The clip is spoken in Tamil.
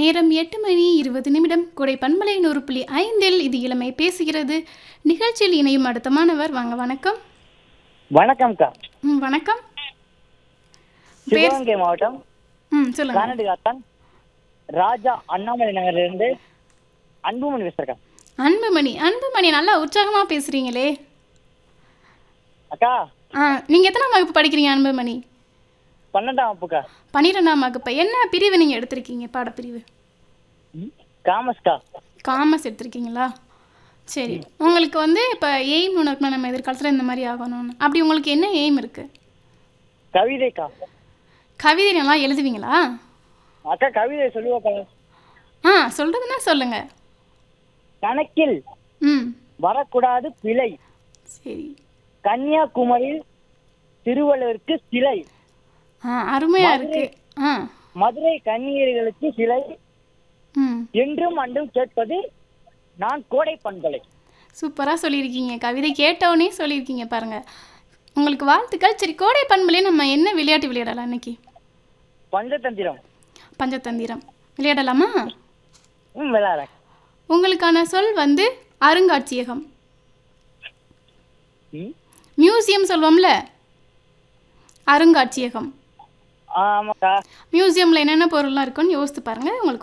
நேரம் எட்டு மணி இருபது நிமிடம் கொடை பண்பலை நூறு புள்ளி ஐந்தில் இது இளமை பேசுகிறது நிகழ்ச்சியில் இணையும் அடுத்த மாணவர் வாங்க வணக்கம் வணக்கம்க்கா ம் வணக்கம் பேர் சிவகங்கை மாவட்டம் ம் சொல்லுங்க கானடிகாத்தான் ராஜா அண்ணாமலை நகர்ல இருந்து அன்புமணி பேசுறக்கா அன்புமணி அன்புமணி நல்லா உற்சாகமாக பேசுகிறீங்களே அக்கா ஆ நீங்கள் எத்தனாம் வகுப்பு படிக்கிறீங்க அன்புமணி பன்னெண்டாம் வகுப்புக்கா பன்னிரெண்டாம் வகுப்பு என்ன பிரிவு நீங்கள் எடுத்திருக்கீங்க பாடப்பிரிவு ம், காமர்ஸ்க்கா காமர்ஸ் எடுத்திருக்கீங்களா சரி உங்களுக்கு வந்து இப்போ எய்ம் ஒன்று இருக்குமா நம்ம எதிர்காலத்தில் இந்த மாதிரி ஆகணும்னு அப்படி உங்களுக்கு என்ன எய்ம் இருக்குது கவிதைக்கா கவிதை நல்லா எழுதுவீங்களா அக்கா கவிதை சொல்லுவாக்கா ஆ சொல்கிறதுனா சொல்லுங்கள் கணக்கில் ம் வரக்கூடாது பிழை சரி கன்னியாகுமரியில் திருவள்ளுவருக்கு சிலை ஆ அருமையாக இருக்கு ஆ மதுரை கன்னியர்களுக்கு சிலை ம் என்றும் அன்றும் கேட்பது நான் கோடை பண்பலை சூப்பராக சொல்லியிருக்கீங்க கவிதை கேட்டவுடனே சொல்லியிருக்கீங்க பாருங்கள் உங்களுக்கு வாழ்த்துக்கள் சரி கோடை பண்புலேயே நம்ம என்ன விளையாட்டு விளையாடலாம் இன்னைக்கு பஞ்சதந்திரம் பஞ்சதந்திரம் விளையாடலாமா ம் விளையாடுறேன் உங்களுக்கான சொல் வந்து அருங்காட்சியகம் ம் மியூசியம் சொல்வோம்ல அருங்காட்சியகம் ஆமாக்கா மியூசியமில் என்னென்ன பொருள்லாம் இருக்குன்னு யோசித்து பாருங்கள் உங்களுக்கு